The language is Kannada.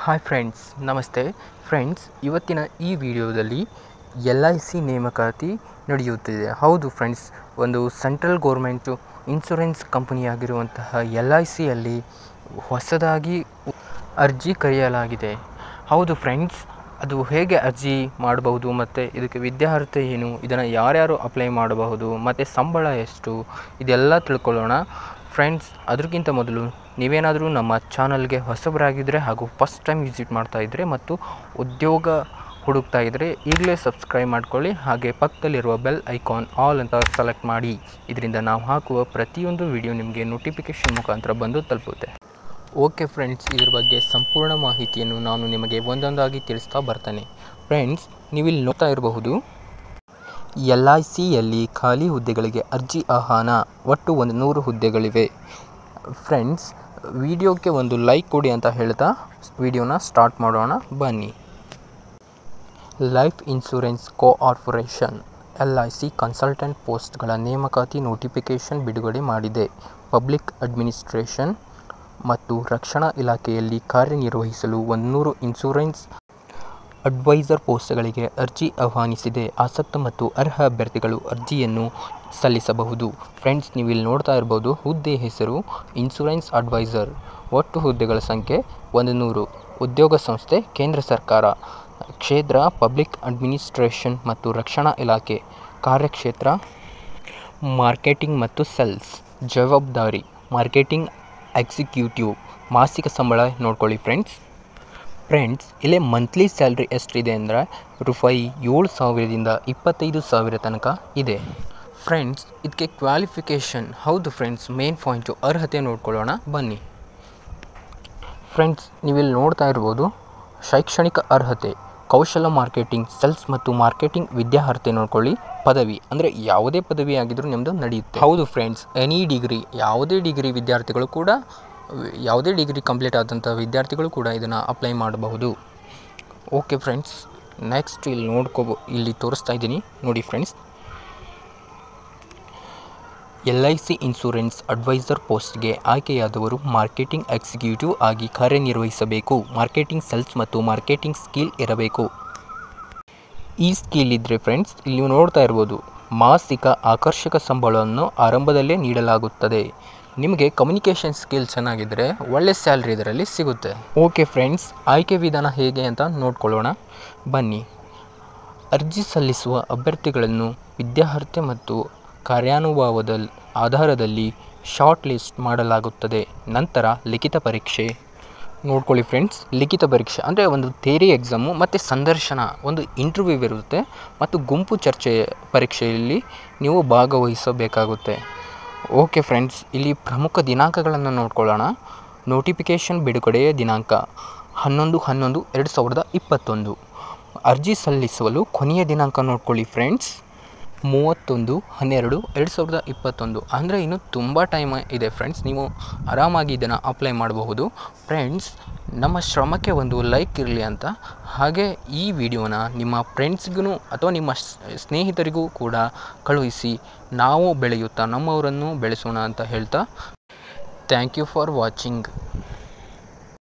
ಹಾಯ್ ಫ್ರೆಂಡ್ಸ್ ನಮಸ್ತೆ ಫ್ರೆಂಡ್ಸ್ ಇವತ್ತಿನ ಈ ವಿಡಿಯೋದಲ್ಲಿ ಎಲ್ ಐ ಸಿ ನೇಮಕಾತಿ ನಡೆಯುತ್ತಿದೆ ಹೌದು ಫ್ರೆಂಡ್ಸ್ ಒಂದು ಸೆಂಟ್ರಲ್ ಗೋರ್ಮೆಂಟು ಇನ್ಶೂರೆನ್ಸ್ ಕಂಪನಿಯಾಗಿರುವಂತಹ ಎಲ್ ಐ ಸಿಯಲ್ಲಿ ಹೊಸದಾಗಿ ಅರ್ಜಿ ಕರೆಯಲಾಗಿದೆ ಹೌದು ಫ್ರೆಂಡ್ಸ್ ಅದು ಹೇಗೆ ಅರ್ಜಿ ಮಾಡಬಹುದು ಮತ್ತು ಇದಕ್ಕೆ ವಿದ್ಯಾರ್ಹತೆ ಏನು ಇದನ್ನು ಯಾರ್ಯಾರು ಅಪ್ಲೈ ಮಾಡಬಹುದು ಮತ್ತು ಸಂಬಳ ಎಷ್ಟು ಇದೆಲ್ಲ ತಿಳ್ಕೊಳ್ಳೋಣ ಫ್ರೆಂಡ್ಸ್ ಅದಕ್ಕಿಂತ ಮೊದಲು ನೀವೇನಾದರೂ ನಮ್ಮ ಚಾನಲ್ಗೆ ಹೊಸಬರಾಗಿದ್ದರೆ ಹಾಗೂ ಫಸ್ಟ್ ಟೈಮ್ ವಿಸಿಟ್ ಮಾಡ್ತಾ ಇದ್ದರೆ ಮತ್ತು ಉದ್ಯೋಗ ಹುಡುಕ್ತಾ ಇದ್ದರೆ ಈಗಲೇ ಸಬ್ಸ್ಕ್ರೈಬ್ ಮಾಡ್ಕೊಳ್ಳಿ ಹಾಗೆ ಪಕ್ಕದಲ್ಲಿರುವ ಬೆಲ್ ಐಕಾನ್ ಆಲ್ ಅಂತ ಸೆಲೆಕ್ಟ್ ಮಾಡಿ ಇದರಿಂದ ನಾವು ಹಾಕುವ ಪ್ರತಿಯೊಂದು ವಿಡಿಯೋ ನಿಮಗೆ ನೋಟಿಫಿಕೇಷನ್ ಮುಖಾಂತರ ಬಂದು ತಲುಪುತ್ತೆ ಓಕೆ ಫ್ರೆಂಡ್ಸ್ ಇದ್ರ ಬಗ್ಗೆ ಸಂಪೂರ್ಣ ಮಾಹಿತಿಯನ್ನು ನಾನು ನಿಮಗೆ ಒಂದೊಂದಾಗಿ ತಿಳಿಸ್ತಾ ಬರ್ತೇನೆ ಫ್ರೆಂಡ್ಸ್ ನೀವಿಲ್ಲಿ ನೋಡ್ತಾ ಇರಬಹುದು ಎಲ್ ಐ ಸಿಯಲ್ಲಿ ಖಾಲಿ ಹುದ್ದೆಗಳಿಗೆ ಅರ್ಜಿ ಆಹ್ವಾನ ಒಟ್ಟು ಒಂದು ನೂರು ಹುದ್ದೆಗಳಿವೆ ಫ್ರೆಂಡ್ಸ್ ವಿಡಿಯೋಕ್ಕೆ ಒಂದು ಲೈಕ್ ಕೊಡಿ ಅಂತ ಹೇಳ್ತಾ ವಿಡಿಯೋನ ಸ್ಟಾರ್ಟ್ ಮಾಡೋಣ ಬನ್ನಿ life insurance corporation L I C consultant ಪೋಸ್ಟ್ಗಳ ನೇಮಕಾತಿ ನೋಟಿಫಿಕೇಷನ್ ಬಿಡುಗಡೆ ಮಾಡಿದೆ ಪಬ್ಲಿಕ್ ಅಡ್ಮಿನಿಸ್ಟ್ರೇಷನ್ ಮತ್ತು ರಕ್ಷಣಾ ಇಲಾಖೆಯಲ್ಲಿ ಕಾರ್ಯನಿರ್ವಹಿಸಲು ಒಂದೂರು ಇನ್ಶೂರೆನ್ಸ್ ಅಡ್ವೈಸರ್ ಪೋಸ್ಟ್ಗಳಿಗೆ ಅರ್ಜಿ ಆಹ್ವಾನಿಸಿದೆ ಆಸಕ್ತ ಮತ್ತು ಅರ್ಹ ಅಭ್ಯರ್ಥಿಗಳು ಅರ್ಜಿಯನ್ನು ಸಲ್ಲಿಸಬಹುದು ಫ್ರೆಂಡ್ಸ್ ನೀವು ಇಲ್ಲಿ ನೋಡ್ತಾ ಇರ್ಬೋದು ಹುದ್ದೆ ಹೆಸರು ಇನ್ಶೂರೆನ್ಸ್ ಅಡ್ವೈಸರ್ ಒಟ್ಟು ಹುದ್ದೆಗಳ ಸಂಖ್ಯೆ ಒಂದು ನೂರು ಉದ್ಯೋಗ ಸಂಸ್ಥೆ ಕೇಂದ್ರ ಸರ್ಕಾರ ಕ್ಷೇತ್ರ ಪಬ್ಲಿಕ್ ಅಡ್ಮಿನಿಸ್ಟ್ರೇಷನ್ ಮತ್ತು ರಕ್ಷಣಾ ಇಲಾಖೆ ಕಾರ್ಯಕ್ಷೇತ್ರ ಮಾರ್ಕೆಟಿಂಗ್ ಮತ್ತು ಸೆಲ್ಸ್ ಜವಾಬ್ದಾರಿ ಮಾರ್ಕೆಟಿಂಗ್ ಎಕ್ಸಿಕ್ಯೂಟಿವ್ ಮಾಸಿಕ ಸಂಬಳ ನೋಡ್ಕೊಳ್ಳಿ ಫ್ರೆಂಡ್ಸ್ ಫ್ರೆಂಡ್ಸ್ ಇಲ್ಲೇ ಮಂತ್ಲಿ ಸ್ಯಾಲ್ರಿ ಎಷ್ಟಿದೆ ಅಂದರೆ ರೂಪಾಯಿ ಏಳು ಸಾವಿರದಿಂದ ಇಪ್ಪತ್ತೈದು ಸಾವಿರ ತನಕ ಇದೆ ಫ್ರೆಂಡ್ಸ್ ಇದಕ್ಕೆ ಕ್ವಾಲಿಫಿಕೇಷನ್ ಹೌದು ಫ್ರೆಂಡ್ಸ್ ಮೇನ್ ಪಾಯಿಂಟು ಅರ್ಹತೆ ನೋಡ್ಕೊಳ್ಳೋಣ ಬನ್ನಿ ಫ್ರೆಂಡ್ಸ್ ನೀವಿಲ್ಲಿ ನೋಡ್ತಾ ಇರ್ಬೋದು ಶೈಕ್ಷಣಿಕ ಅರ್ಹತೆ ಕೌಶಲ ಮಾರ್ಕೆಟಿಂಗ್ ಸೆಲ್ಸ್ ಮತ್ತು ಮಾರ್ಕೆಟಿಂಗ್ ವಿದ್ಯಾರ್ಹತೆ ನೋಡ್ಕೊಳ್ಳಿ ಪದವಿ ಅಂದರೆ ಯಾವುದೇ ಪದವಿ ಆಗಿದ್ರೂ ನಿಮ್ಮದು ನಡೆಯುತ್ತೆ ಹೌದು ಫ್ರೆಂಡ್ಸ್ ಎನಿ ಡಿಗ್ರಿ ಯಾವುದೇ ಡಿಗ್ರಿ ವಿದ್ಯಾರ್ಥಿಗಳು ಕೂಡ ಯಾವುದೇ ಡಿಗ್ರಿ ಕಂಪ್ಲೀಟ್ ಆದಂಥ ವಿದ್ಯಾರ್ಥಿಗಳು ಕೂಡ ಇದನ್ನು ಅಪ್ಲೈ ಮಾಡಬಹುದು ಓಕೆ ಫ್ರೆಂಡ್ಸ್ ನೆಕ್ಸ್ಟ್ ಇಲ್ಲಿ ನೋಡ್ಕೋಬೋ ಇಲ್ಲಿ ತೋರಿಸ್ತಾ ಇದ್ದೀನಿ ನೋಡಿ friends L I C insurance advisor ಪೋಸ್ಟ್ಗೆ ಆಯ್ಕೆಯಾದವರು ಮಾರ್ಕೆಟಿಂಗ್ ಎಕ್ಸಿಕ್ಯೂಟಿವ್ ಆಗಿ ಕಾರ್ಯನಿರ್ವಹಿಸಬೇಕು ಮಾರ್ಕೆಟಿಂಗ್ ಸೆಲ್ಸ್ ಮತ್ತು ಮಾರ್ಕೆಟಿಂಗ್ ಸ್ಕಿಲ್ ಇರಬೇಕು ಈ ಸ್ಕಿಲ್ ಇದ್ದರೆ ಫ್ರೆಂಡ್ಸ್ ಇಲ್ಲಿ ನೀವು ನೋಡ್ತಾ ಇರ್ಬೋದು ಮಾಸಿಕ ಆಕರ್ಷಕ ಸಂಬಳವನ್ನು ಆರಂಭದಲ್ಲೇ ನೀಡಲಾಗುತ್ತದೆ ನಿಮಗೆ ಕಮ್ಯುನಿಕೇಷನ್ ಸ್ಕಿಲ್ ಚೆನ್ನಾಗಿದ್ದರೆ ಒಳ್ಳೆ ಸ್ಯಾಲ್ರಿ ಇದರಲ್ಲಿ ಸಿಗುತ್ತೆ ಓಕೆ ಫ್ರೆಂಡ್ಸ್ ಆಯ್ಕೆ ವಿಧಾನ ಹೇಗೆ ಅಂತ ನೋಡ್ಕೊಳ್ಳೋಣ ಬನ್ನಿ ಅರ್ಜಿ ಸಲ್ಲಿಸುವ ಅಭ್ಯರ್ಥಿಗಳನ್ನು ವಿದ್ಯಾರ್ಹತೆ ಮತ್ತು ಕಾರ್ಯಾನುಭವದ ಆಧಾರದಲ್ಲಿ ಶಾರ್ಟ್ ಲಿಸ್ಟ್ ಮಾಡಲಾಗುತ್ತದೆ ನಂತರ ಲಿಖಿತ ಪರೀಕ್ಷೆ ನೋಡ್ಕೊಳ್ಳಿ ಫ್ರೆಂಡ್ಸ್ ಲಿಖಿತ ಪರೀಕ್ಷೆ ಅಂದರೆ ಒಂದು ಥೇರಿ ಎಕ್ಸಾಮು ಮತ್ತು ಸಂದರ್ಶನ ಒಂದು ಇಂಟರ್ವ್ಯೂ ಇರುತ್ತೆ ಮತ್ತು ಗುಂಪು ಚರ್ಚೆ ಪರೀಕ್ಷೆಯಲ್ಲಿ ನೀವು ಭಾಗವಹಿಸಬೇಕಾಗುತ್ತೆ ಓಕೆ ಫ್ರೆಂಡ್ಸ್ ಇಲ್ಲಿ ಪ್ರಮುಖ ದಿನಾಂಕಗಳನ್ನು ನೋಡ್ಕೊಳ್ಳೋಣ ನೋಟಿಫಿಕೇಷನ್ ಬಿಡುಗಡೆಯ ದಿನಾಂಕ ಹನ್ನೊಂದು ಹನ್ನೊಂದು ಎರಡು ಸಾವಿರದ ಇಪ್ಪತ್ತೊಂದು ಅರ್ಜಿ ಸಲ್ಲಿಸಲು ಕೊನೆಯ ದಿನಾಂಕ ನೋಡ್ಕೊಳ್ಳಿ ಫ್ರೆಂಡ್ಸ್ ಮೂವತ್ತೊಂದು ಹನ್ನೆರಡು ಎರಡು ಸಾವಿರದ ಇಪ್ಪತ್ತೊಂದು ಅಂದರೆ ಇನ್ನೂ ತುಂಬ ಟೈಮ್ ಇದೆ ಫ್ರೆಂಡ್ಸ್ ನೀವು ಆರಾಮಾಗಿ ಇದನ್ನು ಅಪ್ಲೈ ಮಾಡಬಹುದು ಫ್ರೆಂಡ್ಸ್ ನಮ್ಮ ಶ್ರಮಕ್ಕೆ ಒಂದು ಲೈಕ್ ಇರಲಿ ಅಂತ ಹಾಗೆ ಈ ವಿಡಿಯೋನ ನಿಮ್ಮ ಫ್ರೆಂಡ್ಸ್ಗೂ ಅಥವಾ ನಿಮ್ಮ ಸ್ನೇಹಿತರಿಗೂ ಕೂಡ ಕಳುಹಿಸಿ ನಾವು ಬೆಳೆಯುತ್ತಾ ನಮ್ಮವರನ್ನು ಬೆಳೆಸೋಣ ಅಂತ ಹೇಳ್ತಾ ಥ್ಯಾಂಕ್ ಯು ಫಾರ್ ವಾಚಿಂಗ್